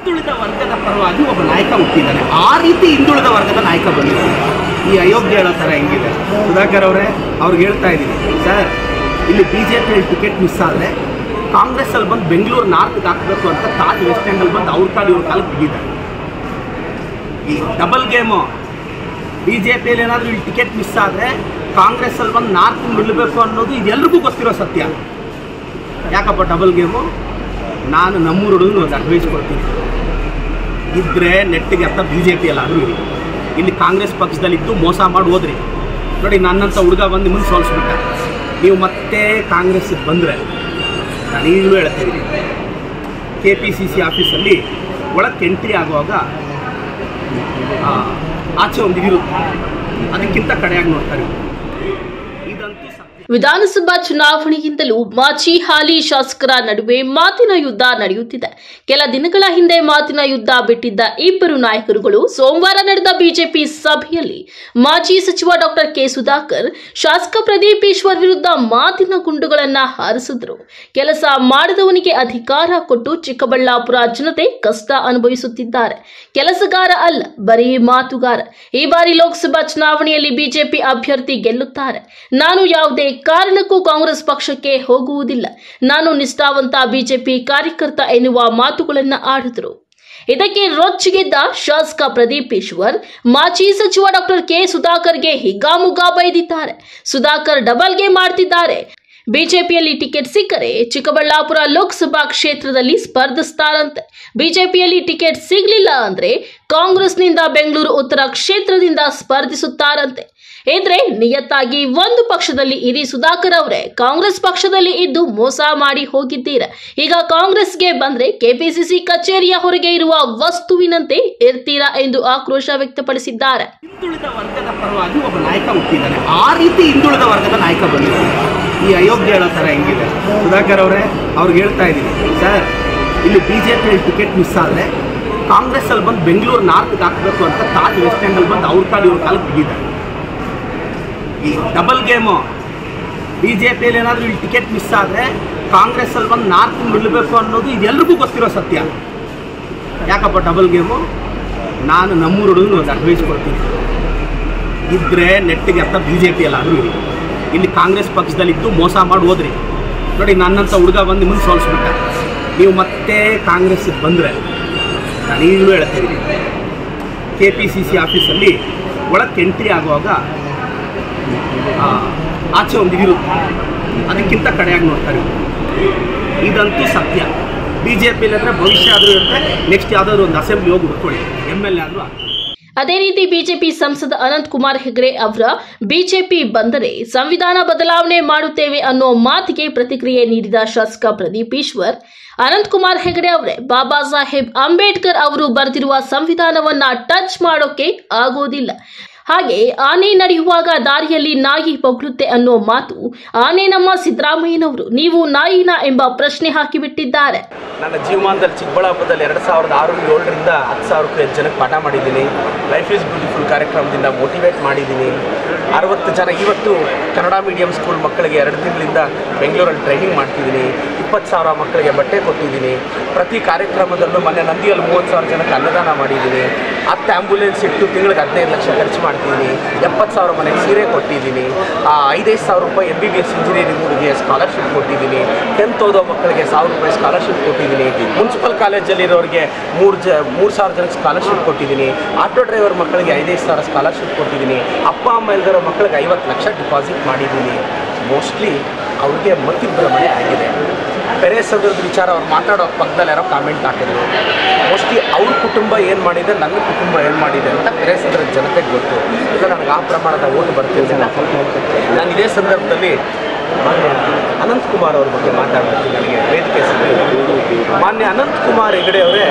ಹಿಂದುಳಿದ ವರ್ಗದ ಪರವಾಗಿ ಒಬ್ಬ ನಾಯಕ ಹುಟ್ಟಿದ್ದಾನೆ ಆ ರೀತಿ ಹಿಂದುಳಿದ ವರ್ಗದ ನಾಯಕ ಬಂದಿದ್ದಾನೆ ಈ ಅಯೋಗ್ಯ ಹೇಳೋ ಥರ ಹೆಂಗಿದೆ ಸುಧಾಕರ್ ಅವರೇ ಅವ್ರಿಗೆ ಹೇಳ್ತಾ ಇದ್ದೀನಿ ಸರ್ ಇಲ್ಲಿ ಬಿ ಜೆ ಪಿಯಲ್ಲಿ ಟಿಕೆಟ್ ಮಿಸ್ ಆದರೆ ಕಾಂಗ್ರೆಸ್ಸಲ್ಲಿ ಬಂದು ಬೆಂಗಳೂರು ನಾರ್ತ್ಗೆ ಹಾಕಬೇಕು ಅಂತ ತಾಜ್ ವೆಸ್ಟ್ ಎಂಡಲ್ಲಿ ಬಂದು ಅವ್ರ ಕಾಲು ಇವ್ರ ಕಾಲಕ್ಕೆ ಬಿದ್ದಿದ್ದಾರೆ ಈ ಡಬಲ್ ಗೇಮು ಬಿ ಜೆ ಪಿಯಲ್ಲಿ ಏನಾದರೂ ಇಲ್ಲಿ ಟಿಕೆಟ್ ಮಿಸ್ ಆದರೆ ಕಾಂಗ್ರೆಸ್ಸಲ್ಲಿ ಬಂದು ನಾರ್ತ್ ನಿಲ್ಲಬೇಕು ಅನ್ನೋದು ಇದೆಲ್ರಿಗೂ ಗೊತ್ತಿರೋ ಸತ್ಯ ಯಾಕಪ್ಪ ಡಬಲ್ ಗೇಮು ನಾನು ನಮ್ಮೂರು ಹುಡುಗನ ಒಂದು ಅಡ್ವೈಸ್ ಕೊಡ್ತೀನಿ ಇದ್ದರೆ ನೆಟ್ಟಿಗೆ ಅರ್ಥ ಬಿ ಜೆ ಪಿಯಲ್ಲಾದರೂ ಇರಿ ಇಲ್ಲಿ ಕಾಂಗ್ರೆಸ್ ಪಕ್ಷದಲ್ಲಿದ್ದು ಮೋಸ ಮಾಡಿ ಹೋದ್ರಿ ನೋಡಿ ನನ್ನಂಥ ಹುಡುಗ ಬಂದು ನಿಮ್ಮನ್ನು ಸೋಲಿಸ್ಬಿಟ್ಟ ನೀವು ಮತ್ತೆ ಕಾಂಗ್ರೆಸ್ಸಿಗೆ ಬಂದರೆ ನಾನು ಈಗಲೂ ಹೇಳ್ತೀನಿ ಕೆ ಪಿ ಸಿ ಸಿ ಆಫೀಸಲ್ಲಿ ಒಳಕ್ಕೆ ಎಂಟ್ರಿ ಆಗುವಾಗ ಆ, ಆಚೆ ಒಂದು ಇದಿರುತ್ತೆ ಅದಕ್ಕಿಂತ ಕಡೆಯಾಗಿ ನೋಡ್ತಾರೆ ಇದಂತೂ ಸತ್ಯ ವಿಧಾನಸಭಾ ಚುನಾವಣೆಗಿಂತಲೂ ಮಾಚಿ ಹಾಲಿ ಶಾಸಕರ ನಡುವೆ ಮಾತಿನ ಯುದ್ಧ ನಡೆಯುತ್ತಿದೆ ಕೆಲ ದಿನಗಳ ಹಿಂದೆ ಮಾತಿನ ಯುದ್ಧ ಬಿಟ್ಟಿದ್ದ ಇಬ್ಬರು ನಾಯಕರುಗಳು ಸೋಮವಾರ ನಡೆದ ಬಿಜೆಪಿ ಸಭೆಯಲ್ಲಿ ಮಾಜಿ ಸಚಿವ ಡಾಕ್ಟರ್ ಕೆ ಸುಧಾಕರ್ ಶಾಸಕ ಪ್ರದೀಪ್ ಈಶ್ವರ್ ವಿರುದ್ಧ ಮಾತಿನ ಗುಂಡುಗಳನ್ನ ಹಾರಿಸಿದ್ರು ಕೆಲಸ ಮಾಡಿದವನಿಗೆ ಅಧಿಕಾರ ಕೊಟ್ಟು ಚಿಕ್ಕಬಳ್ಳಾಪುರ ಜನತೆ ಕಷ್ಟ ಅನುಭವಿಸುತ್ತಿದ್ದಾರೆ ಕೆಲಸಗಾರ ಅಲ್ಲ ಬರೀ ಮಾತುಗಾರ ಈ ಬಾರಿ ಲೋಕಸಭಾ ಚುನಾವಣೆಯಲ್ಲಿ ಬಿಜೆಪಿ ಅಭ್ಯರ್ಥಿ ಗೆಲ್ಲುತ್ತಾರೆ ನಾನು ಯಾವುದೇ ಕಾರಣಕ್ಕೂ ಕಾಂಗ್ರೆಸ್ ಪಕ್ಷಕ್ಕೆ ಹೋಗುವುದಿಲ್ಲ ನಾನು ನಿಷ್ಠಾವಂತ ಬಿಜೆಪಿ ಕಾರ್ಯಕರ್ತ ಎನ್ನುವ ಮಾತುಗಳನ್ನ ಆಡಿದರು ಇದಕ್ಕೆ ರೊಚ್ಚಿಗೆದ್ದ ಶಾಸಕ ಪ್ರದೀಪ್ ಈಶ್ವರ್ ಮಾಜಿ ಸಚಿವ ಡಾಕ್ಟರ್ ಕೆ ಸುಧಾಕರ್ಗೆ ಹಿಗ್ಗಾಮುಗ್ಗಾ ಬೈದಿದ್ದಾರೆ ಸುಧಾಕರ್ ಡಬಲ್ ಗೇಮ್ ಮಾಡ್ತಿದ್ದಾರೆ ಬಿಜೆಪಿಯಲ್ಲಿ ಟಿಕೆಟ್ ಸಿಕ್ಕರೆ ಚಿಕ್ಕಬಳ್ಳಾಪುರ ಲೋಕಸಭಾ ಕ್ಷೇತ್ರದಲ್ಲಿ ಸ್ಪರ್ಧಿಸ್ತಾರಂತೆ ಬಿಜೆಪಿಯಲ್ಲಿ ಟಿಕೆಟ್ ಸಿಗ್ಲಿಲ್ಲ ಅಂದ್ರೆ ಕಾಂಗ್ರೆಸ್ನಿಂದ ಬೆಂಗಳೂರು ಉತ್ತರ ಕ್ಷೇತ್ರದಿಂದ ಸ್ಪರ್ಧಿಸುತ್ತಾರಂತೆ ಇದ್ರೆ ನಿಯತ್ತಾಗಿ ಒಂದು ಪಕ್ಷದಲ್ಲಿ ಇರಿ ಸುಧಾಕರ್ ಅವರೇ ಕಾಂಗ್ರೆಸ್ ಪಕ್ಷದಲ್ಲಿ ಇದ್ದು ಮೋಸ ಮಾಡಿ ಹೋಗಿದ್ದೀರ ಈಗ ಕಾಂಗ್ರೆಸ್ಗೆ ಬಂದ್ರೆ ಕೆಪಿಸಿಸಿ ಕಚೇರಿಯ ಹೊರಗೆ ಇರುವ ವಸ್ತುವಿನಂತೆ ಇರ್ತೀರಾ ಎಂದು ಆಕ್ರೋಶ ವ್ಯಕ್ತಪಡಿಸಿದ್ದಾರೆ ಹಿಂದುಳಿದ ವರ್ಗದ ಪರವಾಗಿ ಒಬ್ಬ ನಾಯಕ ಹುಟ್ಟಿದ್ದಾನೆ ಆ ರೀತಿ ಹಿಂದುಳಿದ ವರ್ಗದ ನಾಯಕ ಬಂದಿದ್ದಾನೆ ಈ ಅಯೋಗ್ಯ ಹೇಳೋ ಥರ ಹೆಂಗಿದೆ ಸುಧಾಕರ್ ಅವರೇ ಅವ್ರಿಗೆ ಹೇಳ್ತಾ ಇದ್ದೀನಿ ಸರ್ ಇಲ್ಲಿ ಬಿ ಜೆ ಪಿಯಲ್ಲಿ ಟಿಕೆಟ್ ಮಿಸ್ ಆದರೆ ಕಾಂಗ್ರೆಸ್ಸಲ್ಲಿ ಬಂದು ಬೆಂಗಳೂರು ನಾರ್ತ್ಗೆ ಹಾಕಬೇಕು ಅಂತ ತಾಜ್ ವೆಸ್ಟ್ ಎಂಡಲ್ಲಿ ಬಂದು ಅವ್ರ ಕಾಲು ಇವ್ರ ಕಾಲಕ್ಕೆ ಬಿದ್ದಿದ್ದಾರೆ ಈ ಡಬಲ್ ಗೇಮು ಬಿ ಜೆ ಪಿಯಲ್ಲಿ ಏನಾದರೂ ಇಲ್ಲಿ ಟಿಕೆಟ್ ಮಿಸ್ ಆದರೆ ಕಾಂಗ್ರೆಸ್ಸಲ್ಲಿ ಬಂದು ನಾರ್ತ್ ನಿಲ್ಲಬೇಕು ಅನ್ನೋದು ಇದೆಲ್ರಿಗೂ ಗೊತ್ತಿರೋ ಸತ್ಯ ಯಾಕಪ್ಪ ಡಬಲ್ ಗೇಮು ನಾನು ನಮ್ಮೂರು ಹುಡುಗನ ಒಂದು ಅಡ್ವೈಸ್ ಕೊಡ್ತೀನಿ ಇದ್ದರೆ ನೆಟ್ಟಿಗೆ ಅರ್ಥ ಬಿ ಜೆ ಪಿಯಲ್ಲಾದರೂ ಇರಿ ಇಲ್ಲಿ ಕಾಂಗ್ರೆಸ್ ಪಕ್ಷದಲ್ಲಿದ್ದು ಮೋಸ ಮಾಡಿ ಹೋದ್ರಿ ನೋಡಿ ನನ್ನಂಥ ಹುಡುಗ ಬಂದು ನಿಮ್ಮನ್ನು ಸೋಲಿಸ್ಬಿಟ್ಟ ನೀವು ಮತ್ತೆ ಕಾಂಗ್ರೆಸ್ಸಿಗೆ ಬಂದರೆ ನಾನು ಈಗಲೂ ಹೇಳ್ತೀನಿ ಕೆ ಪಿ ಸಿ ಸಿ ಆಫೀಸಲ್ಲಿ ಒಳಕ್ಕೆ ಎಂಟ್ರಿ ಆಗುವಾಗ ಆ, ಆಚೆ ಒಂದು ಇದಿರುತ್ತೆ ಅದಕ್ಕಿಂತ ಕಡೆಯಾಗಿ ನೋಡ್ತಾರೆ ಇದಂತೂ ಸತ್ಯ ಬಿ ಜೆ ಪಿಲಿ ಅಂದರೆ ಭವಿಷ್ಯ ಆದರೂ ಇರುತ್ತೆ ನೆಕ್ಸ್ಟ್ ಯಾವುದಾದ್ರು ಒಂದು ಅಸೆಂಬ್ಲಿ ಹೋಗಿ ಹುಡ್ಕೊಳ್ಳಿ ಎಮ್ ಎಲ್ ಎ ಆದರೂ ಆಗ್ತದೆ ಅದೇ ರೀತಿ ಬಿಜೆಪಿ ಸಂಸದ ಅನಂತ್ ಕುಮಾರ್ ಹೆಗಡೆ ಅವರ ಬಿಜೆಪಿ ಬಂದರೆ ಸಂವಿಧಾನ ಬದಲಾವಣೆ ಮಾಡುತ್ತೇವೆ ಅನ್ನೋ ಮಾತಿಗೆ ಪ್ರತಿಕ್ರಿಯೆ ನೀಡಿದ ಶಾಸಕ ಪ್ರದೀಪ್ ಈಶ್ವರ್ ಅನಂತ್ ಕುಮಾರ್ ಹೆಗಡೆ ಅವರೇ ಬಾಬಾ ಸಾಹೇಬ್ ಅಂಬೇಡ್ಕರ್ ಅವರು ಬರೆದಿರುವ ಸಂವಿಧಾನವನ್ನ ಟಚ್ ಮಾಡೋಕೆ ಆಗೋದಿಲ್ಲ ಹಾಗೆ ಆನೆ ನಡೆಯುವಾಗ ದಾರಿಯಲ್ಲಿ ನಾಯಿ ಬೊಗಳುತ್ತೆ ಅನ್ನೋ ಮಾತು ಆನೆ ನಮ್ಮ ಸಿದ್ದರಾಮಯ್ಯನವರು ನೀವು ನಾಯಿನ ಎಂಬ ಪ್ರಶ್ನೆ ಹಾಕಿಬಿಟ್ಟಿದ್ದಾರೆ ನನ್ನ ಜೀವಮಾನದಲ್ಲಿ ಚಿಕ್ಕಬಳ್ಳಾಪುರದಲ್ಲಿ ಎರಡು ಸಾವಿರದ ಆರು ಏಳರಿಂದ ಹತ್ತು ಸಾವಿರಕ್ಕೂ ಹೆಚ್ಚು ಜನಕ್ಕೆ ಪಾಠ ಮಾಡಿದ್ದೀನಿ ಲೈಫ್ ಈಸ್ ಬ್ಯೂಟಿಫುಲ್ ಕಾರ್ಯಕ್ರಮದಿಂದ ಮೋಟಿವೇಟ್ ಮಾಡಿದ್ದೀನಿ ಅರವತ್ತು ಜನ ಇವತ್ತು ಕನ್ನಡ ಮೀಡಿಯಂ ಸ್ಕೂಲ್ ಮಕ್ಕಳಿಗೆ ಎರಡು ತಿಂಗಳಿಂದ ಬೆಂಗಳೂರಲ್ಲಿ ಟ್ರೈನಿಂಗ್ ಮಾಡ್ತಿದ್ದೀನಿ ಇಪ್ಪತ್ತು ಸಾವಿರ ಮಕ್ಕಳಿಗೆ ಬಟ್ಟೆ ಕೊಟ್ಟಿದ್ದೀನಿ ಪ್ರತಿ ಕಾರ್ಯಕ್ರಮದಲ್ಲೂ ಮೊನ್ನೆ ನಂದಿಯಲ್ಲಿ ಮೂವತ್ತು ಸಾವಿರ ಜನಕ್ಕೆ ಅನ್ನದಾನ ಮಾಡಿದ್ದೀನಿ ಹತ್ತು ಆ್ಯಂಬುಲೆನ್ಸ್ ಇಟ್ಟು ತಿಂಗಳಿಗೆ ಹದಿನೈದು ಲಕ್ಷ ಖರ್ಚು ಮಾಡ್ತಿದ್ದೀನಿ ಎಪ್ಪತ್ತು ಸಾವಿರ ಮನೆಗೆ ಸೀರೆ ಕೊಟ್ಟಿದ್ದೀನಿ ಆ, ಐದೈದು ಸಾವಿರ ರೂಪಾಯಿ M B B S engineering ಹುಡುಗಿಗೆ ಸ್ಕಾಲರ್ಶಿಪ್ ಕೊಟ್ಟಿದ್ದೀನಿ ಟೆಂತ್ ಓದೋ ಮಕ್ಕಳಿಗೆ ಸಾವಿರ ರೂಪಾಯಿ ಸ್ಕಾಲರ್ಶಿಪ್ ಕೊಟ್ಟಿದ್ದೀನಿ ಮುನ್ಸಿಪಲ್ ಕಾಲೇಜಲ್ಲಿರೋರಿಗೆ ಮೂರು ಜ ಮೂರು ಸಾವಿರ ಜನಕ್ಕೆ ಸ್ಕಾಲರ್ಶಿಪ್ ಕೊಟ್ಟಿದ್ದೀನಿ ಆಟೋ ಡ್ರೈವರ್ ಮಕ್ಕಳಿಗೆ ಐದೈದು ಸಾವಿರ ಸ್ಕಾಲರ್ಶಿಪ್ ಕೊಟ್ಟಿದ್ದೀನಿ ಅಪ್ಪ ಅಮ್ಮ ಇಲ್ದಿರೋ ಮಕ್ಕಳಿಗೆ ಐವತ್ತು ಲಕ್ಷ ಡಿಪಾಸಿಟ್ ಮಾಡಿದ್ದೀನಿ ಮೋಸ್ಟ್ಲಿ ಅವ್ರಿಗೆ ಮತಿಭ್ರಮಣೆ ಆಗಿದೆ ಪೆರೇಸದ್ರದ ವಿಚಾರ ಅವ್ರು ಮಾತಾಡೋ ಪಕ್ಕದಲ್ಲಿ ಯಾರೋ ಕಾಮೆಂಟ್ ಹಾಕಿದ್ರು ಮೋಸ್ಟ್ಲಿ ಅವ್ರ ಕುಟುಂಬ ಏನು ಮಾಡಿದೆ ನನ್ನ ಕುಟುಂಬ ಏನು ಮಾಡಿದೆ ಅಂತ ಪೆರೇಸದ್ರ ಜನತೆಗೆ ಗೊತ್ತು ಇಲ್ಲ ನನಗೆ ಆ ಪ್ರಮಾಣದ ಓಟ್ ಬರ್ತಿಲ್ಲ ನಾನು ಇದೇ ಸಂದರ್ಭದಲ್ಲಿ ಮಾನ್ಯ ಅನಂತ್ ಕುಮಾರ್ ಅವ್ರ ಬಗ್ಗೆ ಮಾತಾಡ್ತೀನಿ ನನಗೆ ವೇದಿಕೆ ಸಿಗಲಿಲ್ಲ ಮಾನ್ಯ ಅನಂತ್ ಕುಮಾರ್ ಹೆಗಡೆ ಅವರೇ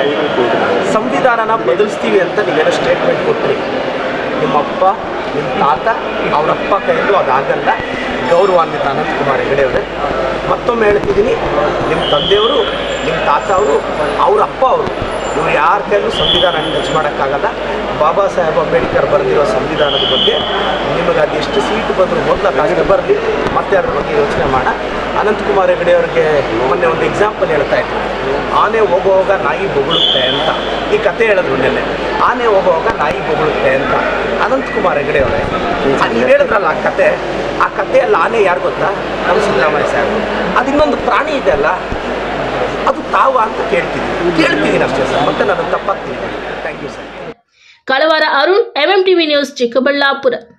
ಸಂವಿಧಾನನ ಬದಲಿಸ್ತೀವಿ ಅಂತ ನೀವೇನೋ ಸ್ಟೇಟ್ಮೆಂಟ್ ಕೊಟ್ರಿ ನಿಮ್ಮಪ್ಪ ನಿಮ್ಮ ತಾತ ಅವರಪ್ಪ ಕೈಯಲ್ಲೂ ಅದಾಗಲ್ಲ ಗೌರವಾನ್ವಿತ ಅನಂತ್ ಕುಮಾರ್ ಹೆಗಡೆ ಅವರೇ ಮತ್ತೊಮ್ಮೆ ಹೇಳ್ತಿದ್ದೀನಿ ನಿಮ್ಮ ತಂದೆಯವರು ನಿಮ್ಮ ತಾತ ಅವರು ಅವ್ರ ಅಪ್ಪ ಅವರು ಇವ್ರು ಯಾರ ಕೈಲೂ ಸಂವಿಧಾನ ಟಚ್ ಮಾಡೋಕ್ಕಾಗಲ್ಲ ಬಾಬಾ ಸಾಹೇಬ್ ಅಂಬೇಡ್ಕರ್ ಬರೆದಿರೋ ಸಂವಿಧಾನದ ಬಗ್ಗೆ ನಿಮಗೆ ಅದೆಷ್ಟು ಸೀಟು ಬಂದರೂ ಮೊದಲ ಕಾಸ್ಟ್ ಬರಲಿ ಮತ್ತೆ ಅದ್ರ ಬಗ್ಗೆ ಯೋಚನೆ ಮಾಡ ಅನಂತಕುಮಾರ್ ಹೆಗಡೆ ಅವ್ರಿಗೆ ಮೊನ್ನೆ ಒಂದು ಎಕ್ಸಾಂಪಲ್ ಹೇಳ್ತಾ ಇದ್ರು ಆನೆ ಹೋಗುವಾಗ ನಾಯಿ ಬೊಗಳುತ್ತೆ ಅಂತ ಈ ಕತೆ ಹೇಳಿದ್ರು ನೆನ್ನೆ ಆನೆ ಹೋಗುವಾಗ ನಾಯಿ ಬೊಗಳುತ್ತೆ ಅಂತ ಅನಂತಕುಮಾರ್ ಹೆಗಡೆ ಅವರೇ ನೀವು ಹೇಳಿದ್ರಲ್ಲ ಆ ಕತೆ ಆ ಕಥೆಯಲ್ಲಿ ಆನೆ ಯಾರು ಗೊತ್ತಾ ನಮ್ಮ ಸಿದ್ದರಾಮಯ್ಯ ಸಾಹೇಬ್ ಅದು ಇನ್ನೊಂದು ಪ್ರಾಣಿ ಇದೆ ಅಲ್ಲ ಅದು ತಾವ ಅಂತ ಕೇಳ್ತಿದ್ದೀನಿ ಕೇಳ್ತಿದ್ದೀನಿ ಅಷ್ಟೇ ಸರ್ ಮತ್ತೆ ನಾನು ತಪ್ಪಾಗ್ತೀನಿ ಥ್ಯಾಂಕ್ ಯು ಸರ್ ಕಳವಾರ Arun MM TV news Chikkaballapur